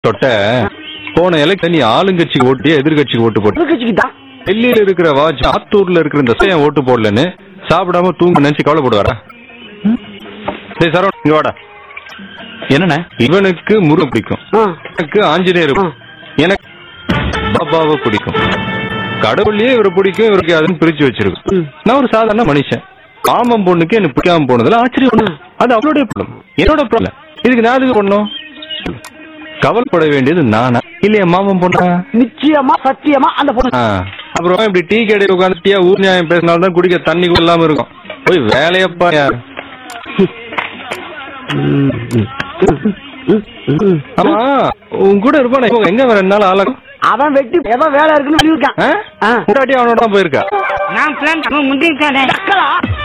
தொட்ட போன எலெக்ஷன் நீ ஆளுங்கட்சிக்கு ஓட்டு எதிர்கட்சிக்கு ஓட்டு போட்டு எதிர்கட்சிக்கு தான் டெல்லியில இருக்கிற வாட்ச் ஆத்தூர்ல இருக்கிற இந்த சையன் ஓட்டு போடலன்னு சாப்பிடாம தூங்க நினைச்சு கவலைப்படுவாரா சரி சரவண இங்க வாடா என்னண்ணே இவனுக்கு முருகன் பிடிக்கும் ஆ. எனக்கு ஆஞ்சநேயர் ஆ. எனக்கு பாபாவை பிடிக்கும் கடவுள்லயே இவரை பிடிக்கும் இவருக்கு அதுன்னு பிரிச்சு வச்சிருக்கு ம். நான் ஒரு சாதாரண மனுஷன் மாமன் பொண்ணுக்கு எனக்கு பிடிக்காம போனதுல ஆச்சரியம் ஒண்ணு. அது அவளுடைய ப்ராப்ளம் என்னோட ப்ராப்ளம் இதுக்கு நான் எதுக்கு பண்ணோம் கவலைப்பட வேண்டியது நானா இல்லையா மாமன் பொண்ணா நிச்சயமா சத்தியமா அந்த பொண்ணு ஆ. அப்புறம் இப்படி டீ கடையில் உட்காந்துட்டியா ஊர் நியாயம் பேசினால்தான் குடிக்க தண்ணி கூட இல்லாம இருக்கும் போய் வேலையப்பா யார் ஆமா உன் கூட இருப்பானே இவன் எங்க வர ரெண்டு நாள் ஆளாகும் அவன் வெட்டி ஏதோ வேலை இருக்குன்னு சொல்லியிருக்கான் ஆ? ஆ. முன்னாடி அவனோட தான் போயிருக்கா நான் பிளான் பண்ண முந்திருக்கானே டக்கலா.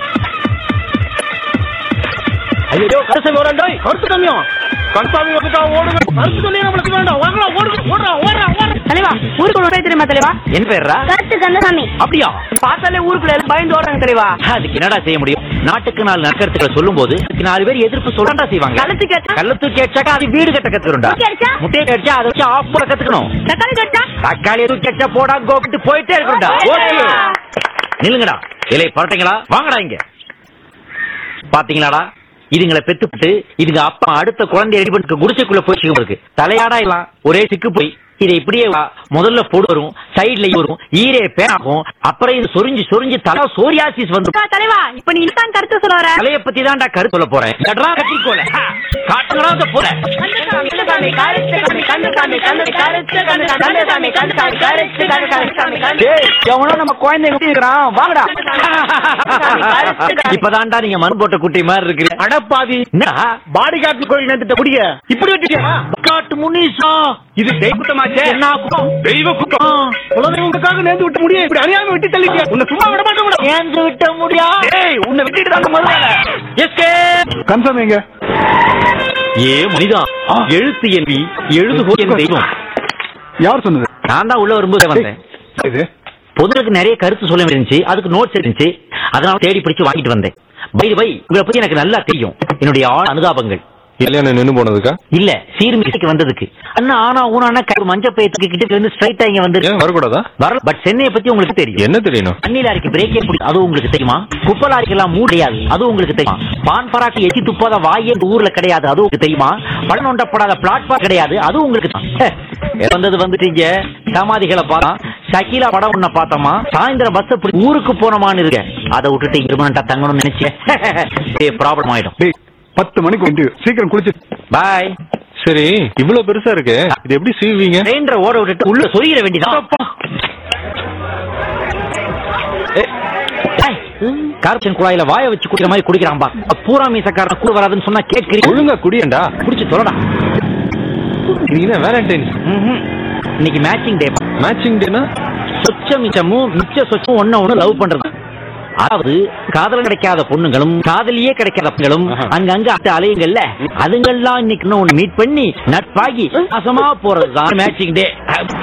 ஐயோ கருசை ஓடண்டோய் கருத்து கம்மியம் கருசாமி வந்துட்டா ஓடுங்க கருத்து சொல்லி நம்மளுக்கு வேண்டாம் ஓடுறா ஓடுங்க ஓடுறா ஓடுறா ஓடுறா தலைவா ஊருக்குள்ள பேர் தெரியுமா தலைவா என் பேர்ரா கருத்து கந்தசாமி அப்படியா பார்த்தாலே ஊருக்குள்ள எல்லாம் பயந்து ஓடுறாங்க தெரியவா அதுக்கு என்னடா செய்ய முடியும் நாட்டுக்கு நாலு நற்கருத்துக்களை சொல்லும் போது அதுக்கு நாலு பேர் எதிர்ப்பு சொல்லண்டா செய்வாங்க கழுத்து கேட்டா கள்ளத்து கேட்டாக்கா அது வீடு கட்ட கத்துக்கணும்டா முட்டை அடிச்சா? முட்டையை கடிச்சா அதை வச்சு ஆஃப் போட கத்துக்கணும் தக்காளி கேட்டா தக்காளி எதுவும் கெச்சா போடா கோபிட்டு போயிட்டே இருக்கணும்டா ஓகே நில்லுங்கடா இலை பரட்டுங்களா வாங்கடா இங்க பாத்தீங்களாடா இதுங்களை பெத்துப்பிட்டு இதுங்க அப்பா அடுத்த குழந்தை ரெடி பண்ணிட்டு குடிசைக்குள்ள போயிட்டு இருக்கு தலையாடா எல்லாம் ஒரே சிக்கு போய் இதை இப்படியே வா. முதல்ல போடு வரும் சைடுல வரும் ஈரே பேனாகும் அப்புறம் இது சொரிஞ்சு சொரிஞ்சு தலை சோரியாசிஸ் வந்து அக்கா, தலைவா இப்ப நீ தான் கருத்து சொல்ல வர தலைய பத்தி தான்டா கரு சொல்ல போறேன் நடரா கத்திக்கோல காட்டுங்கடா அந்த போல கந்தசாமி, கந்தசாமி, கருத்து கந்தசாமி, கந்தசாமி, கந்தசாமி, கருத்து கந்தசாமி, கந்தசாமி, கந்தசாமி, கருத்து கந்தசாமி, கந்தசாமி, கருத்து டேய் எவனோ நம்ம குழந்தைங்க இருக்கிறான் வாங்கடா இப்பதான்டா நீங்க மண் போட்ட குட்டி மாதிரி இருக்கிறீங்க அடப்பாவி என்னடா பாடி காட்டு கோயில் நேரத்தை முடிய இப்படி வச்சுட்டியா காட்டு முனிசா இது தெய்வத்தமாச்சே என்ன குத்தம்? தெய்வ குத்தம் குலதெய்வங்களுக்காக நேர்ந்து விட்ட முடிய இப்படி அறியாம வெட்டி தள்ளிட்டியா உன்னை சும்மா விட மாட்டேன் கூட ஏந்து விட்ட முடியா ஏய் உன்னை விட்டுட்டு தாங்க முதல்ல எஸ்கேப் கன்ஃபார்ம் எங்க ஏ மனிதா எழுத்து என்பி எழுதுகோ என் தெய்வம் யார் சொன்னது நான் தான் உள்ள வரும்போது வந்தேன் இது பொதுலுக்கு நிறைய கருத்து சொல்ல இருந்துச்சு அதுக்கு நோட்ஸ் இருந்துச்சு அதனால தேடி பிடிச்சு வாங்கிட்டு வந்தேன் பை பை உங்களை பத்தி எனக்கு நல்லா தெரியும் என்னுடைய ஆழ் அனுதாபங்கள் கல்யாணம் நின்னு போனதுக்கா இல்ல சீர்மிசைக்கு வந்ததுக்கு அண்ணா ஆனா ஊனா கை மஞ்ச பையத்துக்கு கிட்ட இருந்து ஸ்ட்ரைட்டா இங்க வந்து ஏன் வரக்கூடாதா வரல பட் சென்னையை பத்தி உங்களுக்கு தெரியும் என்ன தெரியணும் தண்ணி லாரிக்கு பிரேக்கே பிடிக்கும் அது உங்களுக்கு தெரியுமா குப்பை லாரிக்கு எல்லாம் மூடையாது அது உங்களுக்கு தெரியுமா பான் பராக்கு எச்சி துப்பாத வாயே இந்த ஊர்ல கிடையாது அது உங்களுக்கு தெரியுமா படம் நோண்டப்படாத பிளாட்ஃபார்ம் கிடையாது அது உங்களுக்கு தெரியும். ஹே, வந்தது வந்துட்டீங்க சமாதிகளை பார்த்தா ஷக்கீலா படம் ஒண்ண பார்த்தோமா சாயந்தரம் பஸ் பிடி ஊருக்கு போனோமான்னு இருக்கேன் அதை விட்டுட்டு இருமனண்டா தங்கணும்னு நினைச்சேன் ப்ராப்ளம் ஆயிடும் டேய் பத்து மணிக்கு இன்டர்வியூ சீக்கிரம் குளிச்சு பாய் சரி இவ்வளவு பெருசா இருக்கு இது எப்படி சீவீங்க ட்ரெயின்ல ஓட விட்டுட்டு உள்ள சொருகிற வேண்டியதான் கார்பன் குழாயில வாய வச்சு குடிக்கிற மாதிரி குடிக்கிறான் பா பூரா மீசக்காரன் கூட வராதுன்னு சொன்னா கேட்கிறீங்க ஒழுங்கா குடியேண்டா குடிச்சு சொல்லடா இன்னைக்கு தான் வேலண்டைன்ஸ் ம்ஹும். இன்னைக்கு மேட்சிங் டே மேட்சிங் டேனா சொச்ச மிச்சமும் மிச்ச சொச்சும் ஒண்ண ஒண்ணு லவ் பண்றது அதாவது காதல் கிடைக்காத பொண்ணுங்களும் காதலியே கிடைக்காத பெண்களும் ஆஹா. அங்கங்க அந்த அலையுங்கள்ல அதுங்கெல்லாம் இன்னைக்கு இன்னும் ஒண்ணு மீட் பண்ணி நட்பாகி அசமா போறதுதான் மேட்சிங் டே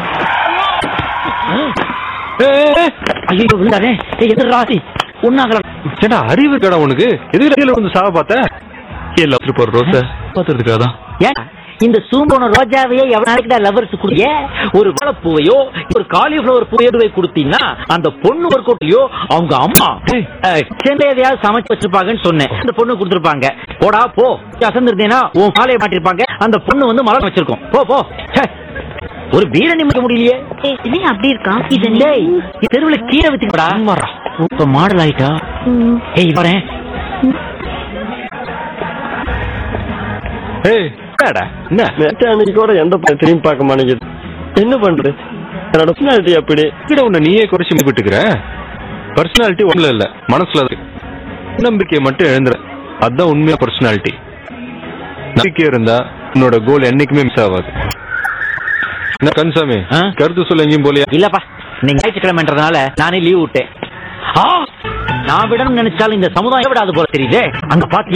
ஐயோ விழுந்தானே எதிர் ராசி ஒன்னாகல சேடா அறிவு கடை உனக்கு எதுக்கு கீழே வந்து சாவ பார்த்த கீழே வச்சுட்டு போற ரோச பாத்துறதுக்காக தான் ஏன் இந்த சூம்போன ரோஜாவையே எவனாருக்கிட்ட லவர்ஸ் குடிய ஒரு வாழைப்பூவையோ ஒரு காலிஃபிளவர் பூவையோ கொடுத்தீங்கன்னா அந்த பொண்ணு ஒரு கோட்டையோ அவங்க அம்மா அஹ், சேர்ந்து எதையாவது சமைச்சு வச்சிருப்பாங்கன்னு சொன்னேன் அந்த பொண்ணு கொடுத்துருப்பாங்க போடா போ அசந்திருந்தேன்னா உன் காலையை மாட்டிருப்பாங்க அந்த பொண்ணு வந்து மலர் வச்சிருக்கோம் போ போ ச்சே. ஒரு வீர நிமிக்க முடியலையே இது அப்படி இருக்கான் இது டேய் தெருவுல கீரை வித்துக்கடா இப்ப மாடல் ஆயிட்டா ஏய் வரேன் ஏய் என்னடா என்ன நேற்று அன்னைக்கு கூட எந்த பையன் திரும்பி பார்க்க மாட்டேங்குது என்ன பண்றது என்னோட பர்சனாலிட்டி அப்படி கிட்ட உன்னை நீயே குறைச்சு மதிப்பிட்டுக்கிற பர்சனாலிட்டி ஒண்ணுல இல்ல மனசுல இருக்கு நம்பிக்கையை மட்டும் எழுந்துற அதான் உண்மையா பர்சனாலிட்டி நம்பிக்கை இருந்தா உன்னோட கோல் என்னைக்குமே மிஸ் ஆகாது என்ன கன்சாமி ஆ? கருத்து சொல்ல எங்கேயும் போலியா இல்லப்பா நீங்க ஞாயிற்றுக்கிழமைன்றதுனால நானே லீவ் விட்டேன் ஆ! நான் விடணும்னு நினைச்சாலும் இந்த சமுதாயம் விடாது போல தெரியுதே அங்க பாத்து